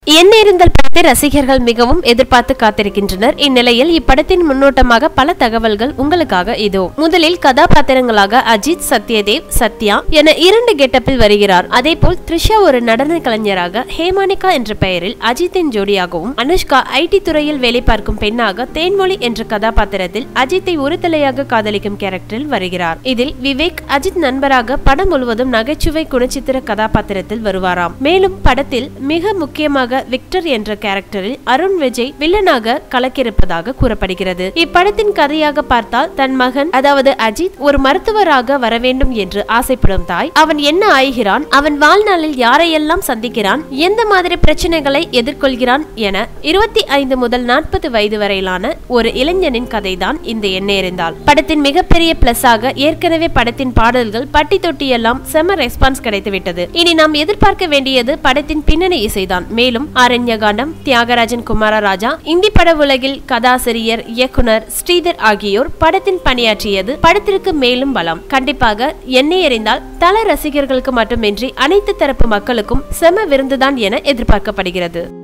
எண்ணெறிந்தல் படத்தை ரசிகர்கள் மிகவும் எதிர்பார்த்து காத்திருக்கின்றனர் இந்நிலையில் இப்படத்தின் முன்னோட்டமாக பல தகவல்கள் உங்களுக்காக இதோ முதலில் கதாபாத்திரங்களாக அஜித் சத்யதேவ் சத்யா என இரண்டு கெட்டப்பில் வருகிறார் அதேபோல் த்ரிஷா ஒரு நடன கலைஞராக ஹேமானிகா என்ற பெயரில் அஜித்தின் ஜோடியாகவும் அனுஷ்கா ஐடி துறையில் வேலை பார்க்கும் பெண்ணாக தேன்மொழி என்ற கதாபாத்திரத்தில் அஜித்தை ஒரு தலையாக காதலிக்கும் கேரக்டரில் வருகிறார் இதில் விவேக் அஜித் நண்பராக படம் முழுவதும் நகைச்சுவை குணச்சித்திர கதாபாத்திரத்தில் வருவாராம் மேலும் படத்தில் மிக முக்கியமாக விக்டர் என்ற கேரக்டரில் அருண் விஜய் வில்லனாக கலக்கியிருப்பதாக கூறப்படுகிறது இப்படத்தின் கதையாக பார்த்தால் தன் மகன் அதாவது அஜித் ஒரு மருத்துவராக வர வேண்டும் என்று ஆசைப்படும் தாய் அவன் என்ன ஆய்கிறான் அவன் வாழ்நாளில் யாரையெல்லாம் சந்திக்கிறான் எந்த மாதிரி பிரச்சனைகளை எதிர்கொள்கிறான் என இருபத்தி ஐந்து முதல் நாற்பது வயது வரையிலான ஒரு இளைஞனின் கதைதான் இந்த எண்ணெறிந்தால் படத்தின் மிகப்பெரிய பிளஸ் ஆக ஏற்கனவே படத்தின் பாடல்கள் பட்டி தொட்டி எல்லாம் செம ரெஸ்பான்ஸ் கிடைத்துவிட்டது இனி நாம் எதிர்பார்க்க வேண்டியது படத்தின் பின்னணி இசைதான் மேலும் ஆரண்யகாண்டம் தியாகராஜன் குமாரராஜா இந்தி பட உலகில் கதாசிரியர் இயக்குனர் ஸ்ரீதர் ஆகியோர் படத்தின் பணியாற்றியது படத்திற்கு மேலும் பலம் கண்டிப்பாக எண்ணெய் எறிந்தால் தல ரசிகர்களுக்கு மட்டுமின்றி அனைத்து தரப்பு மக்களுக்கும் செம விருந்துதான் என எதிர்பார்க்கப்படுகிறது